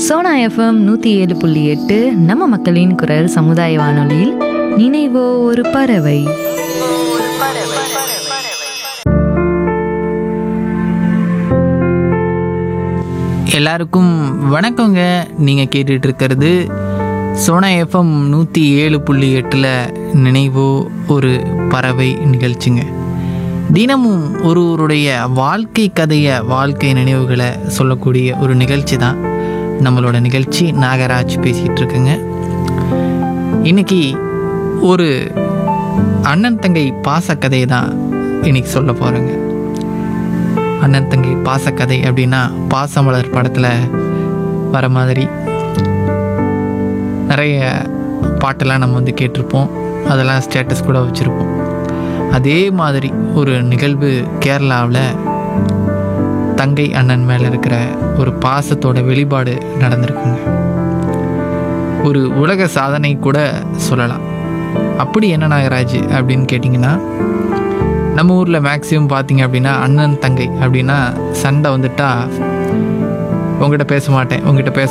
Sona FM நூற்றி ஏழு புள்ளி எட்டு நம்ம மக்களின் குரல் சமுதாய வானொலியில் நினைவோ ஒரு பறவை எல்லாருக்கும் வணக்கங்க நீங்கள் கேட்டுட்டு இருக்கிறது சோனா எஃப்எம் நூற்றி ஏழு புள்ளி எட்டில் நினைவோ ஒரு பறவை நிகழ்ச்சிங்க தினமும் ஒருவருடைய வாழ்க்கை கதையை வாழ்க்கை நினைவுகளை சொல்லக்கூடிய ஒரு நிகழ்ச்சி தான் நம்மளோட நிகழ்ச்சி நாகராஜ் பேசிகிட்டு இருக்குங்க இன்னைக்கு ஒரு அண்ணன் தங்கை பாச கதையை தான் இன்னைக்கு சொல்ல போகிறேங்க அண்ணன் தங்கை பாசக்கதை அப்படின்னா பாசமலர் படத்தில் வர மாதிரி நிறைய பாட்டெல்லாம் நம்ம வந்து கேட்டிருப்போம் அதெல்லாம் ஸ்டேட்டஸ் கூட வச்சுருப்போம் அதே மாதிரி ஒரு நிகழ்வு கேரளாவில் தங்கை அண்ணன் மேலே இருக்கிற ஒரு பாசத்தோட வெளிப்பாடு நடந்திருக்குங்க ஒரு உலக சாதனை கூட சொல்லலாம் அப்படி என்ன நாகராஜ் அப்படின்னு கேட்டிங்கன்னா நம்ம ஊரில் மேக்ஸிமம் பார்த்தீங்க அப்படின்னா அண்ணன் தங்கை அப்படின்னா சண்டை வந்துட்டா உங்ககிட்ட பேச மாட்டேன் உங்ககிட்ட பேச